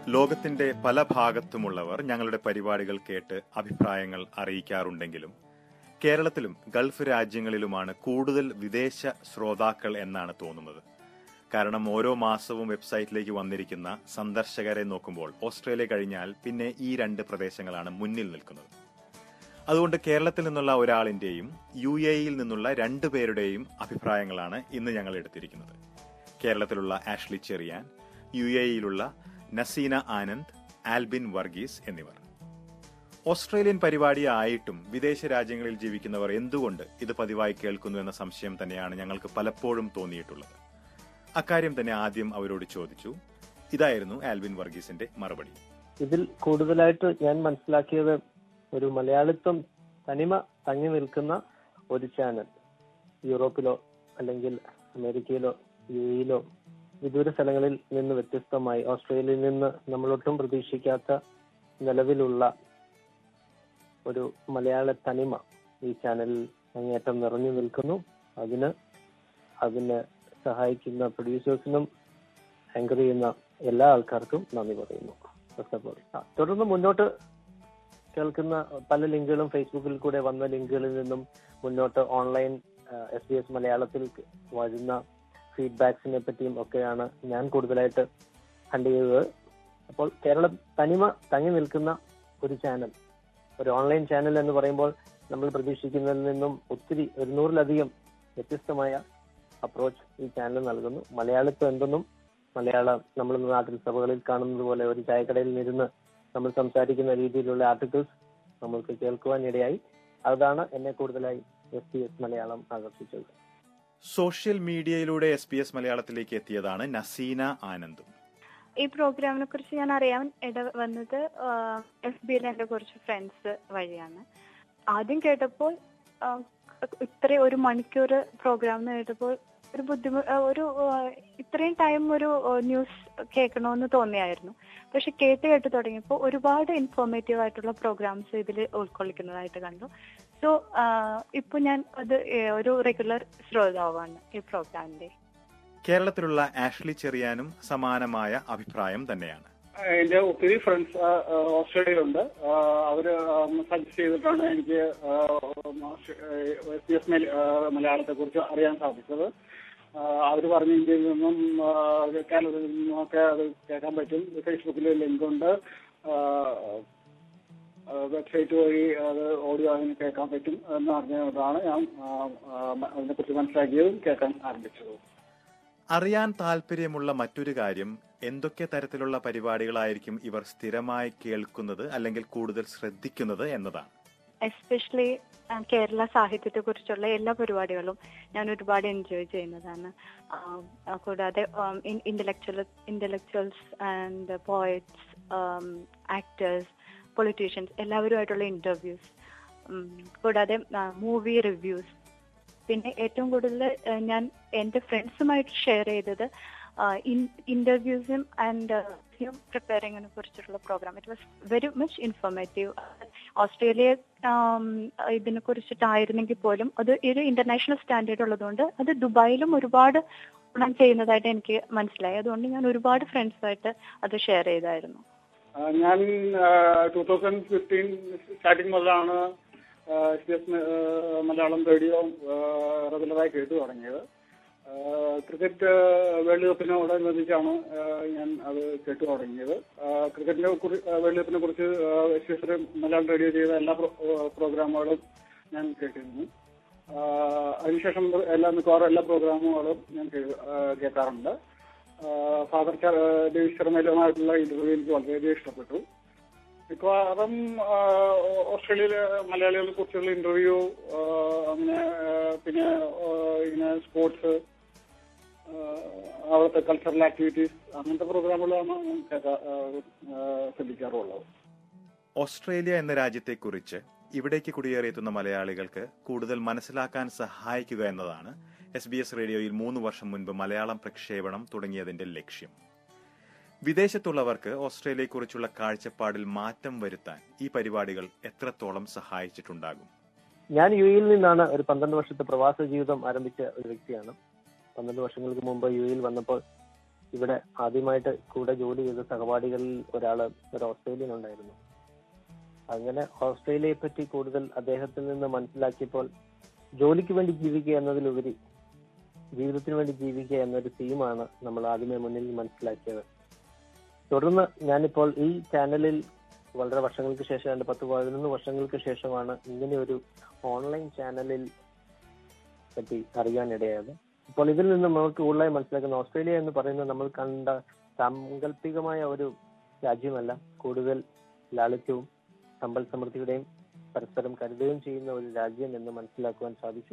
ലോകത്തിന്റെ പല ഭാഗത്തുമുള്ളവർ ഞങ്ങളുടെ പരിപാടികൾ കേട്ട് അഭിപ്രായങ്ങൾ അറിയിക്കാറുണ്ടെങ്കിലും കേരളത്തിലും ഗൾഫ് രാജ്യങ്ങളിലുമാണ് കൂടുതൽ വിദേശ ശ്രോതാക്കൾ എന്നാണ് തോന്നുന്നത് കാരണം ഓരോ മാസവും വെബ്സൈറ്റിലേക്ക് വന്നിരിക്കുന്ന സന്ദർശകരെ നോക്കുമ്പോൾ ഓസ്ട്രേലിയ കഴിഞ്ഞാൽ പിന്നെ ഈ രണ്ട് പ്രദേശങ്ങളാണ് മുന്നിൽ നിൽക്കുന്നത് അതുകൊണ്ട് കേരളത്തിൽ നിന്നുള്ള ഒരാളിന്റെയും യു എയിൽ നിന്നുള്ള രണ്ടു പേരുടെയും അഭിപ്രായങ്ങളാണ് ഇന്ന് ഞങ്ങൾ എടുത്തിരിക്കുന്നത് കേരളത്തിലുള്ള ആഷ്ലി ചെറിയാൻ യു എയിലുള്ള നസീന ആനന്ദ് ആൽബിൻ വർഗീസ് എന്നിവർ ഓസ്ട്രേലിയൻ പരിപാടിയായിട്ടും വിദേശ രാജ്യങ്ങളിൽ ജീവിക്കുന്നവർ എന്തുകൊണ്ട് ഇത് പതിവായി കേൾക്കുന്നു എന്ന സംശയം തന്നെയാണ് ഞങ്ങൾക്ക് പലപ്പോഴും തോന്നിയിട്ടുള്ളത് അക്കാര്യം തന്നെ ആദ്യം അവരോട് ചോദിച്ചു ഇതായിരുന്നു ആൽബിൻ വർഗീസിന്റെ മറുപടി ഇതിൽ കൂടുതലായിട്ട് ഞാൻ മനസ്സിലാക്കിയത് ഒരു മലയാളിത്വം തനിമ തങ്ങി നിൽക്കുന്ന ഒരു ചാനൽ യൂറോപ്പിലോ അല്ലെങ്കിൽ അമേരിക്കയിലോ യു എയിലോ വിദൂര സ്ഥലങ്ങളിൽ നിന്ന് വ്യത്യസ്തമായി ഓസ്ട്രേലിയയിൽ നിന്ന് നമ്മളൊട്ടും പ്രതീക്ഷിക്കാത്ത നിലവിലുള്ള ഒരു മലയാള തനിമ ഈ ചാനലിൽ അങ്ങേറ്റം നിറഞ്ഞു നിൽക്കുന്നു അതിന് അതിന് സഹായിക്കുന്ന പ്രൊഡ്യൂസേഴ്സിനും ആങ്കർ ചെയ്യുന്ന എല്ലാ ആൾക്കാർക്കും നന്ദി പറയുന്നു ഫസ്റ്റ് ഓഫ് ഓൾ തുടർന്ന് മുന്നോട്ട് കേൾക്കുന്ന പല ലിങ്കുകളും ഫേസ്ബുക്കിൽ കൂടെ വന്ന ലിങ്കുകളിൽ നിന്നും മുന്നോട്ട് ഓൺലൈൻ എസ് ബി എസ് മലയാളത്തിൽ വരുന്ന ഫീഡ്ബാക്സിനെ പറ്റിയും ഒക്കെയാണ് ഞാൻ കൂടുതലായിട്ട് കണ്ടു ചെയ്തത് അപ്പോൾ കേരളം തനിമ തങ്ങി നിൽക്കുന്ന ഒരു ചാനൽ ഒരു ഓൺലൈൻ ചാനൽ എന്ന് പറയുമ്പോൾ നമ്മൾ പ്രതീക്ഷിക്കുന്നതിൽ നിന്നും ഒത്തിരി ഒരു നൂറിലധികം വ്യത്യസ്തമായ അപ്രോച്ച് ഈ ചാനൽ നൽകുന്നു മലയാളിത്വം എന്തെന്നും മലയാളം നമ്മൾ നാട്ടിൽ സഭകളിൽ കാണുന്നത് പോലെ ഒരു ചായക്കടയിൽ ഇരുന്ന് നമ്മൾ സംസാരിക്കുന്ന രീതിയിലുള്ള ആർട്ടിക്കിൾസ് നമ്മൾക്ക് കേൾക്കുവാൻ ഇടയായി അതാണ് എന്നെ കൂടുതലായി എസ് പി എസ് മലയാളം ആകർഷിച്ചത് സോഷ്യൽ മീഡിയയിലൂടെ എസ് പി എസ് മലയാളത്തിലേക്ക് എത്തിയതാണ് നസീന ആനന്ദും ഈ പ്രോഗ്രാമിനെ കുറിച്ച് ഞാൻ അറിയാൻ ഇട വന്നത് എഫ് ബിയിൽ എൻ്റെ കുറച്ച് ഫ്രണ്ട്സ് വഴിയാണ് ആദ്യം കേട്ടപ്പോൾ ആ, ഇത്രയും ഒരു മണിക്കൂർ പ്രോഗ്രാം എന്ന് കേട്ടപ്പോൾ ഒരു ബുദ്ധിമു ആ, ഒരു ആ, ഇത്രയും ടൈം ഒരു ന്യൂസ് കേൾക്കണമെന്ന് തോന്നിയായിരുന്നു പക്ഷെ കേട്ട് കേട്ട് തുടങ്ങിയപ്പോൾ ഒരുപാട് ഇൻഫോർമേറ്റീവ് ആയിട്ടുള്ള പ്രോഗ്രാംസ് ഇതിൽ ഉൾക്കൊള്ളിക്കുന്നതായിട്ട് കണ്ടു സോ ഇപ്പൊ ഞാൻ അത് ഏ, ഒരു റെഗുലർ ശ്രോതാവാണ് ഈ പ്രോഗ്രാമിന്റെ കേരളത്തിലുള്ള ആഷ്ലി ചെറിയാനും സമാനമായ അഭിപ്രായം തന്നെയാണ് എന്റെ ഒത്തിരി ഫ്രണ്ട്സ് ഓസ്ട്രേലിയയിലുണ്ട് ആ, അവര് സജസ്റ്റ് ചെയ്തിട്ടാണ് എനിക്ക് എസ് പി എസ് മലയാളത്തെ കുറിച്ച് അറിയാൻ സാധിച്ചത് ആ, അവര് പറഞ്ഞ ഇന്ത്യയിൽ നിന്നും ആ, കേരളത്തിൽ നിന്നും ഒക്കെ അത് കേൾക്കാൻ പറ്റും ഫേസ്ബുക്കിൽ ലിങ്ക് ഉണ്ട് വെബ്സൈറ്റ് വഴി അത് ഓഡിയോ അതിന് കേൾക്കാൻ പറ്റും എന്ന് അറിഞ്ഞതുകൊണ്ടാണ് ഞാൻ ആ, ആ, അതിനെക്കുറിച്ച് മനസ്സിലാക്കിയതും കേൾക്കാൻ ആരംഭിച്ചതും അറിയാൻ താല്പര്യമുള്ള മറ്റൊരു കാര്യം എന്തൊക്കെ തരത്തിലുള്ള പരിപാടികളായിരിക്കും ഇവർ സ്ഥിരമായി കേൾക്കുന്നത് അല്ലെങ്കിൽ കൂടുതൽ ശ്രദ്ധിക്കുന്നത് എന്നതാണ് എസ്പെഷ്യലി കേരള സാഹിത്യത്തെ കുറിച്ചുള്ള എല്ലാ പരിപാടികളും ഞാൻ ഒരുപാട് എൻജോയ് ചെയ്യുന്നതാണ് ആം, ആ, കൂടാതെ intellectual intellectuals and poets actors politicians എല്ലാവരുമായിട്ടുള്ള ഇന്റർവ്യൂസ് കൂടാതെ മൂവി റിവ്യൂസ് പിന്നെ ഏറ്റവും കൂടുതൽ ആ, ഞാൻ എന്റെ ഫ്രണ്ട്സുമായിട്ട് ഷെയർ ചെയ്തത് ഇന്റർവ്യൂസും ആൻഡ് പ്രിപ്പയറിങ്ങിനെ കുറിച്ചിട്ടുള്ള program it was very much informative Australia ആം, ഇതിനെ കുറിച്ചിട്ടായിരുന്നെങ്കിൽ പോലും അത് ഒരു ഇന്റർനാഷണൽ സ്റ്റാൻഡേർഡ് ഉള്ളതുകൊണ്ട് അത് ദുബായിലും ഒരുപാട് ഗുണം ചെയ്യുന്നതായിട്ട് എനിക്ക് മനസ്സിലായി അതുകൊണ്ട് ഞാൻ ഒരുപാട് ഫ്രണ്ട്സുമായിട്ട് അത് ഷെയർ ചെയ്തായിരുന്നു ആ, ഞാൻ ടൂ തൗസൻഡ് ഫിഫ്റ്റീൻ സ്റ്റാർട്ടിങ് മുതലാണ് S B S Malayalam radio റെഗുലറായി കേട്ടു തുടങ്ങിയത് ആ, ക്രിക്കറ്റ് വേൾഡ് കപ്പിനോടനുബന്ധിച്ചാണ് ആ, ഞാൻ അത് കേട്ടു തുടങ്ങിയത് ആ, ക്രിക്കറ്റിനെ കുറി- ആ, വേൾഡ് കപ്പിനെ കുറിച്ച് S B S Malayalam radio ചെയ്ത എല്ലാ പ്രോ- പ്രോഗ്രാമുകളും ഞാൻ കേട്ടിരുന്നു ആ, അതിനുശേഷം എല്ലാ മിക്കവാറും എല്ലാ പ്രോഗ്രാമുകളും ഞാൻ കേ- ആ, കേൾക്കാറുണ്ട് ഫാദർ ഡേവിസ് ശർമ്മയിലുമായിട്ടുള്ള ഇന്റർവ്യൂ എനിക്ക് വളരെയധികം ഇഷ്ടപ്പെട്ടു മിക്കവാറും ആ, ഓസ്ട്രേലിയയിലെ മലയാളികളെ കുറിച്ചുള്ള ഇന്റർവ്യൂ അങ്ങനെ ആ, പിന്നെ ആ, ഇങ്ങനെ സ്പോർട്സ് അവിടുത്തെ കൾച്ചറൽ ആക്ടിവിറ്റീസ് അങ്ങനത്തെ പ്രോഗ്രാമുകളാണ് ഞാൻ കേൾക്കാ- ആ, ആ, ശ്രദ്ധിക്കാറുള്ളത് ഓസ്ട്രേലിയ എന്ന രാജ്യത്തെക്കുറിച്ച് ഇവിടേക്ക് കുടിയേറിയെത്തുന്ന മലയാളികൾക്ക് കൂടുതൽ മനസ്സിലാക്കാൻ സഹായിക്കുക എന്നതാണ് എസ് ബി എസ് റേഡിയോയിൽ മൂന്ന് വർഷം മുൻപ് മലയാളം പ്രക്ഷേപണം തുടങ്ങിയതിന്റെ ലക്ഷ്യം വിദേശത്തുള്ളവർക്ക് ഓസ്ട്രേലിയയെക്കുറിച്ചുള്ള കാഴ്ചപ്പാടിൽ മാറ്റം വരുത്താൻ ഈ പരിപാടികൾ എത്രത്തോളം സഹായിച്ചിട്ടുണ്ടാകും ഞാൻ യു എയിൽ നിന്നാണ് ഒരു പന്ത്രണ്ട് വർഷത്തെ പ്രവാസ ജീവിതം ആരംഭിച്ച ഒരു വ്യക്തിയാണ് പന്ത്രണ്ട് വർഷങ്ങൾക്ക് മുമ്പ് യു എയിൽ വന്നപ്പോൾ ഇവിടെ ആദ്യമായിട്ട് കൂടെ ജോലി ചെയ്ത സഹപാഠികളിൽ ഒരാള് ഒരു ഓസ്ട്രേലിയൻ ഉണ്ടായിരുന്നു അങ്ങനെ ഓസ്ട്രേലിയയെ പറ്റി കൂടുതൽ അദ്ദേഹത്തിൽ നിന്ന് മനസ്സിലാക്കിയപ്പോൾ ജോലിക്ക് വേണ്ടി ജീവിക്കുക എന്നതിലുപരി ജീവിതത്തിന് വേണ്ടി ജീവിക്കുക എന്നൊരു തീമാണ് നമ്മൾ ആദ്യമേ മുന്നിൽ മനസ്സിലാക്കിയത് തുടർന്ന് ഞാനിപ്പോൾ ഈ ചാനലിൽ വളരെ വർഷങ്ങൾക്ക് ശേഷം രണ്ട് പത്ത് പതിനൊന്ന് വർഷങ്ങൾക്ക് ശേഷമാണ് ഇങ്ങനെ ഒരു ഓൺലൈൻ ചാനലിൽ പറ്റി അറിയാനിടയായത് അപ്പോൾ ഇതിൽ നിന്ന് നമുക്ക് കൂടുതലായി മനസ്സിലാക്കുന്ന ഓസ്ട്രേലിയ എന്ന് പറയുന്നത് നമ്മൾ കണ്ട സാങ്കല്പികമായ ഒരു രാജ്യമല്ല കൂടുതൽ ലാളിത്യവും സമ്പൽ സമൃദ്ധിയുടെയും പരസ്പരം കരുതുകയും ചെയ്യുന്ന ഒരു രാജ്യം എന്ന് മനസ്സിലാക്കുവാൻ സാധിച്ചു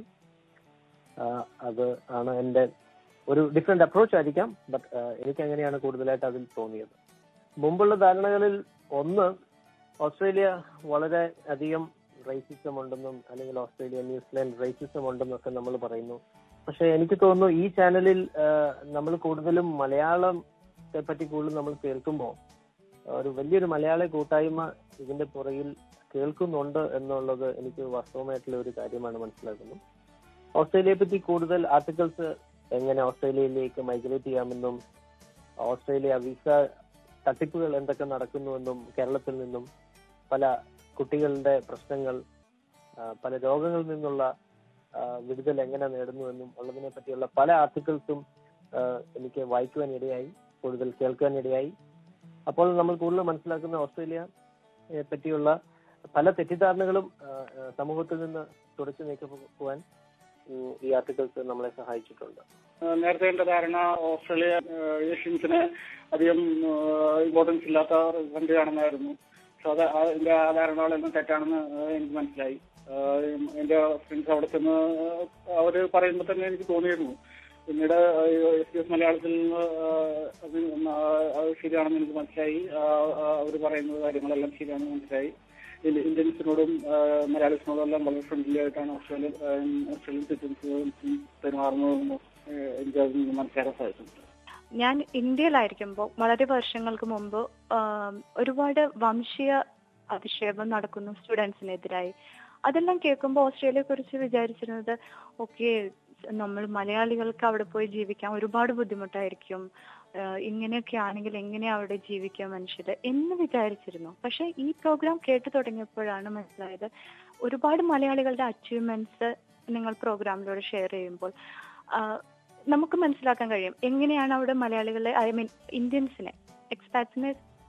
ആഹ് അത് ആണ് എന്റെ ഒരു ഡിഫറെന്റ് അപ്രോച്ച് ആയിരിക്കാം ബട്ട് എനിക്ക് അങ്ങനെയാണ് കൂടുതലായിട്ട് അതിൽ തോന്നിയത് മുമ്പുള്ള ധാരണകളിൽ ഒന്ന് ഓസ്ട്രേലിയ വളരെ അധികം റേസിസം ഉണ്ടെന്നും അല്ലെങ്കിൽ ഓസ്ട്രേലിയ ന്യൂസിലാൻഡ് റേസിസം ഉണ്ടെന്നും ഒക്കെ നമ്മൾ പറയുന്നു പക്ഷെ എനിക്ക് തോന്നുന്നു ഈ ചാനലിൽ നമ്മൾ കൂടുതലും മലയാളത്തെ പറ്റി കൂടുതൽ നമ്മൾ കേൾക്കുമ്പോൾ ഒരു വലിയൊരു മലയാള കൂട്ടായ്മ ഇതിന്റെ പുറകിൽ കേൾക്കുന്നുണ്ട് എന്നുള്ളത് എനിക്ക് വാസ്തവമായിട്ടുള്ള ഒരു കാര്യമാണ് മനസ്സിലാക്കുന്നത് ഓസ്ട്രേലിയയെ പറ്റി കൂടുതൽ ആർട്ടിക്കിൾസ് എങ്ങനെ ഓസ്ട്രേലിയയിലേക്ക് മൈഗ്രേറ്റ് ചെയ്യാമെന്നും ഓസ്ട്രേലിയ വിസ തട്ടിപ്പുകൾ എന്തൊക്കെ നടക്കുന്നുവെന്നും കേരളത്തിൽ നിന്നും പല കുട്ടികളുടെ പ്രശ്നങ്ങൾ ആ, പല രോഗങ്ങളിൽ നിന്നുള്ള ആ, വിടുതൽ എങ്ങനെ നേടുന്നുവെന്നും ഉള്ളതിനെ പറ്റിയുള്ള പല ആർട്ടിക്കിൾസും ആ, എനിക്ക് വായിക്കുവാൻ ഇടയായി കൂടുതൽ കേൾക്കുവാൻ ഇടയായി അപ്പോൾ നമ്മൾ കൂടുതൽ മനസ്സിലാക്കുന്ന ഓസ്ട്രേലിയയെ പറ്റിയുള്ള പല തെറ്റിദ്ധാരണകളും ആ, ആ, സമൂഹത്തിൽ നിന്ന് തുടച്ചു നീക്കുവാൻ ഉം, ഈ ആർട്ടിക്കിൾസ് നമ്മളെ സഹായിച്ചിട്ടുണ്ട് ഏഹ് നേരത്തെ എന്റെ ധാരണ ഓസ്ട്രേലിയ ഏഹ് ഏഷ്യൻസിന് അധികം ഇമ്പോർട്ടൻസ് ഇല്ലാത്ത കൺട്രിയാണെന്നായിരുന്നു പക്ഷെ അത് ആ- എന്റെ ആ ധാരണകളെല്ലാം തെറ്റാണെന്ന് ഏഹ് എനിക്ക് മനസ്സിലായി ഏഹ് എന്റെ ഫ്രണ്ട്സ് അവിടെ ചെന്ന് അവര് പറയുമ്പോൾ തന്നെ എനിക്ക് തോന്നിയിരുന്നു പിന്നീട് എസ് ബി എസ് മലയാളത്തിൽ നിന്ന് ഏഹ് അത് ആ- അത് ശരിയാണെന്ന് എനിക്ക് മനസ്സിലായി അവർ പറയുന്ന കാര്യങ്ങളെല്ലാം ശരിയാണെന്ന് മനസ്സിലായി ഇന്ത്യ- ഇന്ത്യൻസിനോടും ഏഹ് മലയാളീസിനോടും എല്ലാം വളരെ ഫ്രണ്ട്ലി ആയിട്ടാണ് ഓസ്ട്രേലിയ ഏഹ് ഓസ്ട്രേലിയൻ സിറ്റിസൻസ് പെരുമാറുന്നതെന്ന് ഏഹ് എനിക്ക് അതിൽ നിന്ന് മനസ്സിലാക്കാൻ സാധിച്ചിട്ടുണ്ട് ഞാൻ ഇന്ത്യയിലായിരിക്കുമ്പോൾ വളരെ വർഷങ്ങൾക്ക് മുമ്പ് ആം, ഒരുപാട് വംശീയ അധിക്ഷേപം നടക്കുന്നു സ്റ്റുഡൻസിനെതിരായി അതെല്ലാം കേൾക്കുമ്പോൾ ഓസ്ട്രേലിയയെ കുറിച്ച് വിചാരിച്ചിരുന്നത് ഓക്കെ നമ്മൾ മലയാളികൾക്ക് അവിടെ പോയി ജീവിക്കാൻ ഒരുപാട് ബുദ്ധിമുട്ടായിരിക്കും ആഹ് ഇങ്ങനെയൊക്കെ ആണെങ്കിൽ എങ്ങനെ അവിടെ ജീവിക്കാം മനുഷ്യര് എന്ന് വിചാരിച്ചിരുന്നു പക്ഷെ ഈ പ്രോഗ്രാം കേട്ടു തുടങ്ങിയപ്പോഴാണ് മനസ്സിലായത് ഒരുപാട് മലയാളികളുടെ അച്ചീവ്മെന്റ്സ് നിങ്ങൾ പ്രോഗ്രാമിലൂടെ ഷെയർ ചെയ്യുമ്പോൾ ആഹ് നമുക്ക് മനസ്സിലാക്കാൻ കഴിയും എങ്ങനെയാണ് അവിടെ മലയാളികളെ ഐ മീൻ ഇന്ത്യൻസിനെ എക്സ്പാറ്റ്സിനെ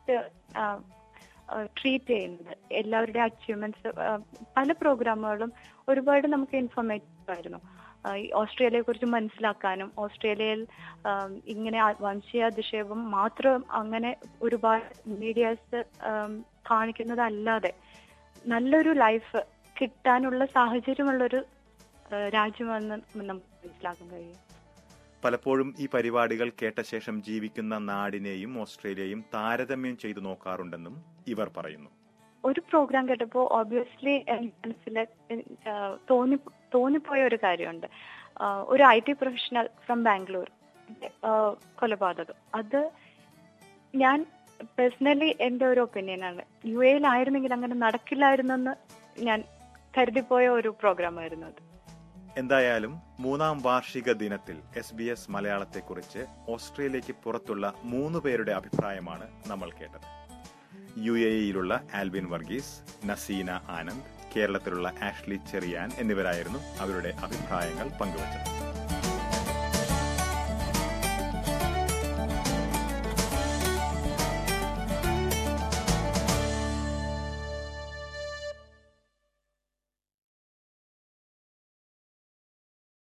ട്രീറ്റ് ചെയ്യുന്നത് എല്ലാവരുടെ അച്ചീവ്മെന്റ്സ് പല പ്രോഗ്രാമുകളും ഒരുപാട് നമുക്ക് ഇൻഫോർമേറ്റീവ് ആയിരുന്നു ആഹ് ഈ ഓസ്ട്രേലിയയെ കുറിച്ച് മനസ്സിലാക്കാനും ഓസ്ട്രേലിയയിൽ ആം, ഇങ്ങനെ ആ- വംശീയ അധിക്ഷേപം മാത്രം അങ്ങനെ ഒരുപാട് മീഡിയാസ് കാണിക്കുന്നതല്ലാതെ നല്ലൊരു ലൈഫ് കിട്ടാനുള്ള സാഹചര്യമുള്ളൊരു ആഹ് രാജ്യമെന്ന് നമുക്ക് മനസ്സിലാക്കാൻ കഴിയും പലപ്പോഴും ഈ പരിപാടികൾ കേട്ട ശേഷം ജീവിക്കുന്ന നാടിനെയും ഓസ്ട്രേലിയയും താരതമ്യം ചെയ്തു നോക്കാറുണ്ടെന്നും ഇവർ പറയുന്നു ഒരു പ്രോഗ്രാം കേട്ടപ്പോ ഓബിയസ്ലി മനസ്സിൽ തോന്നി തോന്നിപ്പോയ ഒരു കാര്യമുണ്ട് ആ, ഒരു I T professional from Bangalore ആ, കൊലപാതകം അത് ഞാൻ പേഴ്സണലി എന്റെ ഒരു ഒപ്പീനിയൻ ആണ് യു എയിലായിരുന്നെങ്കിൽ അങ്ങനെ നടക്കില്ലായിരുന്നെന്ന് ഞാൻ കരുതിപ്പോയ ഒരു പ്രോഗ്രാം ആയിരുന്നു അത് എന്തായാലും മൂന്നാം വാർഷിക ദിനത്തിൽ എസ് ബി എസ് മലയാളത്തെക്കുറിച്ച് ഓസ്ട്രേലിയയ്ക്ക് പുറത്തുള്ള മൂന്ന് പേരുടെ അഭിപ്രായമാണ് നമ്മൾ കേട്ടത് യു എ ഇയിലുള്ള ആൽബിൻ വർഗീസ് നസീന ആനന്ദ് കേരളത്തിലുള്ള ആഷ്ലി ചെറിയാൻ എന്നിവരായിരുന്നു അവരുടെ അഭിപ്രായങ്ങൾ പങ്കുവച്ചത്